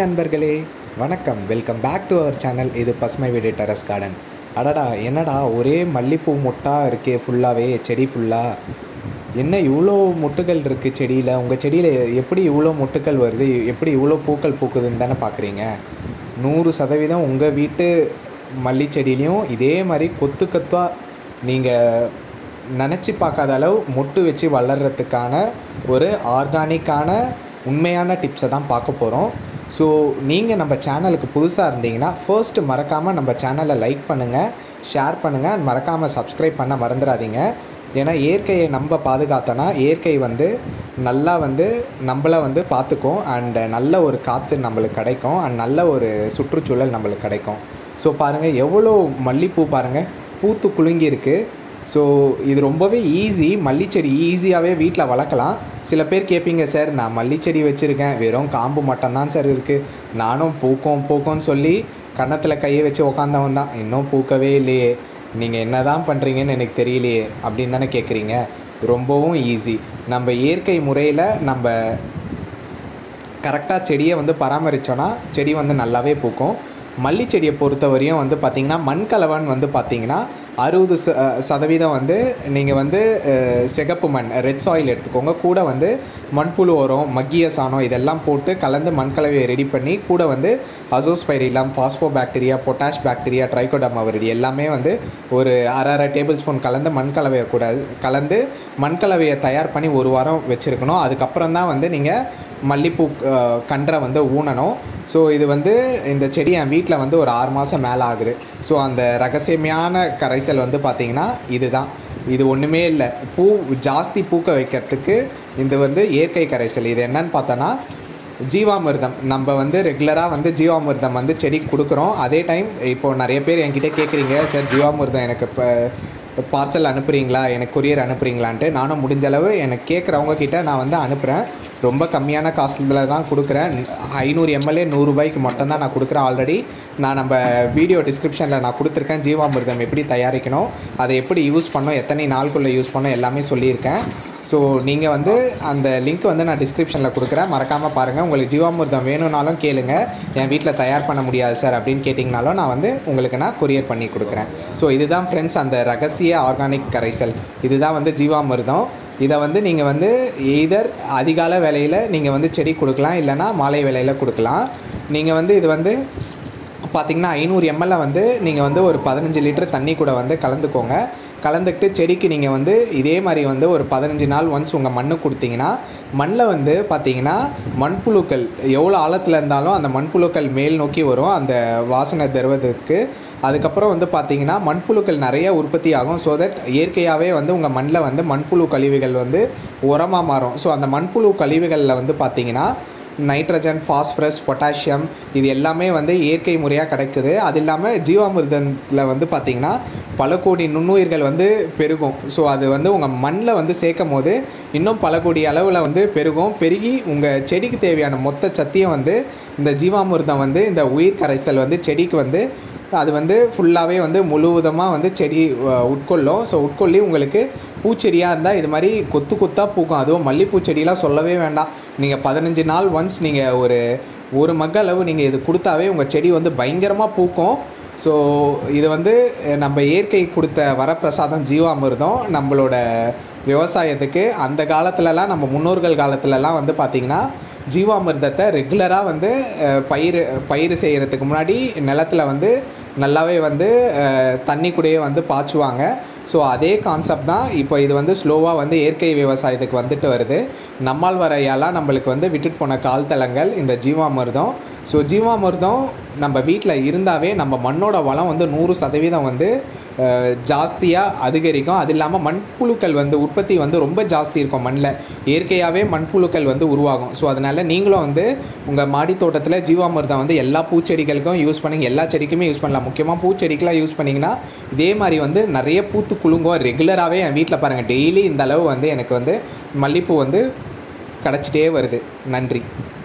நண்பர்களே வணக்கம் welcome back to our channel இது பசுமை வீடு டெரஸ் கார்டன் அடடா என்னடா ஒரே மல்லிப்பூ மொட்டா இருக்கே ஃபுல்லாகவே செடி ஃபுல்லாக என்ன இவ்வளோ மொட்டுகள் இருக்குது செடியில் உங்கள் செடியில் எப்படி இவ்வளோ மொட்டுக்கள் வருது எப்படி இவ்வளோ பூக்கள் பூக்குதுன்னு தானே பார்க்குறீங்க நூறு சதவீதம் உங்கள் வீட்டு மல்லி செடியிலையும் இதே மாதிரி கொத்து கொத்தாக நீங்கள் நினச்சி பார்க்காத அளவு மொட்டு வச்சு வளர்கிறதுக்கான ஒரு ஆர்கானிக்கான உண்மையான டிப்ஸை தான் பார்க்க போகிறோம் ஸோ நீங்கள் நம்ம சேனலுக்கு புதுசாக இருந்தீங்கன்னா ஃபர்ஸ்ட்டு மறக்காமல் நம்ம சேனலை லைக் பண்ணுங்கள் ஷேர் பண்ணுங்கள் and மறக்காமல் சப்ஸ்கிரைப் பண்ண மறந்துடாதீங்க ஏன்னா இயற்கையை நம்ம பாதுகாத்தோன்னா இயற்கை வந்து நல்லா வந்து நம்மளை வந்து பார்த்துக்கும் அண்ட் நல்ல ஒரு காற்று நம்மளுக்கு கிடைக்கும் அண்ட் நல்ல ஒரு சுற்றுச்சூழல் நம்மளுக்கு கிடைக்கும் ஸோ பாருங்கள் எவ்வளோ மல்லிப்பூ பாருங்கள் பூத்து குலுங்கி இருக்குது ஸோ இது ரொம்பவே ஈஸி மல்லிச்செடி ஈஸியாகவே வீட்டில் வளர்க்கலாம் சில பேர் கேட்பீங்க சார் நான் மல்லிச்செடி வச்சுருக்கேன் வெறும் காம்பு மட்டும்தான் சார் இருக்குது நானும் பூக்கும் பூக்கும்னு சொல்லி கன்னத்தில் கையை வச்சு உக்காந்தவன் தான் இன்னும் பூக்கவே இல்லையே நீங்கள் என்ன தான் பண்ணுறீங்கன்னு எனக்கு தெரியலையே அப்படின்னு தானே கேட்குறீங்க ரொம்பவும் ஈஸி நம்ம இயற்கை முறையில் நம்ம கரெக்டாக செடியை வந்து பராமரித்தோன்னா செடி வந்து நல்லாவே பூக்கும் மல்லி செடியை பொறுத்தவரையும் வந்து பார்த்திங்கன்னா மண்கலவன் வந்து பார்த்திங்கன்னா அறுபது ச சதவீதம் வந்து நீங்கள் வந்து அஹ், சிகப்பு மண் ரெட் சாயில் எடுத்துக்கோங்க கூட வந்து மண்புழு உரம் மக்கிய சாணம் இதெல்லாம் போட்டு கலந்து மண்கலவையை ரெடி பண்ணி கூட வந்து azospirillum phospho bacteria potash bacteria trichoderma viride எல்லாமே வந்து ஒரு அரை அரை டேபிள் ஸ்பூன் கலந்து மண்கலவையை கூட கலந்து மண்கலவையை தயார் பண்ணி ஒரு வாரம் வச்சுருக்கணும் அதுக்கப்புறம் தான் வந்து நீங்கள் மல்லிப்பூ அஹ், கன்றை வந்து ஊனணும் ஸோ இது வந்து இந்த செடி என் வீட்டில் வந்து ஒரு ஆறு மாதம் மேலே ஆகுது ஸோ அந்த ரகசியமான கரைசல் வந்து பார்த்திங்கன்னா இதுதான் இது ஒன்றுமே இல்லை பூ ஜாஸ்தி பூக்க வைக்கிறதுக்கு இது வந்து இயற்கை கரைசல் இது என்னன்னு பார்த்தோன்னா ஜீவாமிர்தம் நம்ம வந்து ரெகுலராக வந்து ஜீவாமிர்தம் வந்து செடிக்கு கொடுக்குறோம் அதே டைம் இப்போது நிறைய பேர் என்கிட்ட கேட்குறீங்க சார் ஜீவாமிர்தம் எனக்கு இப்போ பார்சல் அனுப்புகிறீங்களா எனக்கு கொரியர் அனுப்புகிறீங்களான்ட்டு நானும் முடிஞ்ச அளவு எனக்கு கேட்குறவங்க கிட்ட நான் வந்து அனுப்புகிறேன் ரொம்ப கம்மியான காஸ்ட்டில் தான் கொடுக்குறேன் ஐநூறு எம்எல்ஏ நூறுரூபாய்க்கு மட்டும்தான் நான் கொடுக்குறேன் ஆல்ரெடி நான் நம்ம வீடியோ டிஸ்கிரிப்ஷனில் நான் கொடுத்துருக்கேன் ஜீவாமிர்தம் எப்படி தயாரிக்கணும் அதை எப்படி யூஸ் பண்ணோம் எத்தனை நாளுக்குள்ளே யூஸ் பண்ணோம் எல்லாமே சொல்லியிருக்கேன் ஸோ நீங்கள் வந்து அந்த லிங்க் வந்து நான் டிஸ்கிரிப்ஷனில் கொடுக்குறேன் மறக்காமல் பாருங்கள் உங்களுக்கு ஜீவாமிர்தம் வேணும்னாலும் கேளுங்க என் வீட்டில் தயார் பண்ண முடியாது சார் அப்படின்னு கேட்டிங்கனாலும் நான் வந்து உங்களுக்கு நான் கொரியர் பண்ணி கொடுக்குறேன் ஸோ இதுதான் ஃப்ரெண்ட்ஸ் அந்த ரகசிய ஆர்கானிக் கரைசல் இதுதான் வந்து ஜீவாமிர்தம் இதை வந்து நீங்கள் வந்து எய்தர் அதிகால வேலையில் நீங்கள் வந்து செடி கொடுக்கலாம் இல்லைனா மாலை வேலையில் கொடுக்கலாம் நீங்கள் வந்து இது வந்து பார்த்தீங்கன்னா ஐநூறு எம்எல்ல வந்து நீங்கள் வந்து ஒரு பதினஞ்சு லிட்டர் தண்ணி கூட வந்து கலந்துக்கோங்க கலந்துக்கிட்டு செடிக்கு நீங்கள் வந்து இதே மாதிரி வந்து ஒரு பதினஞ்சு நாள் ஒன்ஸ் உங்கள் மண்ணு கொடுத்தீங்கன்னா மண்ணில் வந்து பார்த்தீங்கன்னா மண்புழுக்கள் எவ்வளோ ஆழத்தில் இருந்தாலும் அந்த மண்புழுக்கள் மேல் நோக்கி வரும் அந்த வாசனை தருவதற்கு அதுக்கப்புறம் வந்து பார்த்தீங்கன்னா மண்புழுக்கள் நிறைய உற்பத்தி ஆகும் ஸோ தட் இயற்கையாகவே வந்து உங்கள் மண்ணில் வந்து மண்புழு கழிவுகள் வந்து உரமாக மாறும் ஸோ அந்த மண்புழு கழிவுகளில் வந்து பார்த்தீங்கன்னா நைட்ரஜன் ஃபாஸ்பரஸ் பொட்டாசியம் இது எல்லாமே வந்து இயற்கை முறையாக கிடைக்குது அது இல்லாமல் ஜீவாமிர்தத்தில் வந்து பார்த்திங்கன்னா பல கோடி நுண்ணுயிர்கள் வந்து பெருகும் ஸோ அது வந்து உங்கள் மண்ணில் வந்து சேர்க்கும் போது இன்னும் பல கோடி அளவில் வந்து பெருகும் பெருகி உங்கள் செடிக்கு தேவையான மொத்த சத்தியம் வந்து இந்த ஜீவாமிர்தம் வந்து இந்த உயிர் கரைசல் வந்து செடிக்கு வந்து அது வந்து ஃபுல்லாகவே வந்து முழுவதுமாக வந்து செடி அஹ், உட்கொள்ளும் ஸோ உட்கொள்ளி உங்களுக்கு பூச்செடியாக இருந்தால் இது மாதிரி கொத்து கொத்தாக பூக்கும் அதுவும் மல்லிப்பூ செடியெலாம் சொல்லவே வேண்டாம் நீங்கள் பதினஞ்சு நாள் ஒன்ஸ் நீங்கள் ஒரு ஒரு மக்க அளவு நீங்கள் இது கொடுத்தாவே உங்கள் செடி வந்து பயங்கரமாக பூக்கும் ஸோ இது வந்து அஹ், நம்ம இயற்கை கொடுத்த வரப்பிரசாதம் ஜீவாமிர்தம் நம்மளோட விவசாயத்துக்கு அந்த காலத்துலலாம் நம்ம முன்னோர்கள் காலத்துலலாம் வந்து பார்த்திங்கன்னா ஜீவாமிர்தத்தை ரெகுலராக வந்து அஹ், பயிர் பயிர் செய்கிறதுக்கு முன்னாடி நிலத்துல வந்து நல்லாவே வந்து அஹ், தண்ணி கூடயே வந்து பாய்ச்சுவாங்க ஸோ அதே கான்செப்ட் தான் இப்போ இது வந்து ஸ்லோவாக வந்து இயற்கை விவசாயத்துக்கு வந்துட்டு வருது நம்மால் வரையாலாம் நம்மளுக்கு வந்து விட்டுட்டு போன கால் தலங்கள் இந்த ஜீவாமிர்தம் ஸோ ஜீவாமிர்தம் நம்ம வீட்டில் இருந்தாவே நம்ம மண்ணோட வளம் வந்து நூறு சதவீதம் வந்து ஜாஸ்தியாக அதிகரிக்கும் அது இல்லாமல் மண்புழுக்கள் வந்து உற்பத்தி வந்து ரொம்ப ஜாஸ்தி இருக்கும் மண்ணில் இயற்கையாகவே மண்புழுக்கள் வந்து உருவாகும் ஸோ அதனால் நீங்களும் வந்து உங்கள் மாடி தோட்டத்தில் ஜீவாமிர்தம் வந்து எல்லா பூச்செடிகளுக்கும் யூஸ் பண்ணுங்க எல்லா செடிக்குமே யூஸ் பண்ணலாம் முக்கியமாக பூச்செடிக்கெலாம் யூஸ் பண்ணிங்கன்னா இதே மாதிரி வந்து நிறைய பூத்து குலுங்கும் ரெகுலராகவே என் வீட்டில் பாருங்கள் டெய்லி இந்த அளவு வந்து எனக்கு வந்து மல்லிப்பூ வந்து கிடச்சிட்டே வருது நன்றி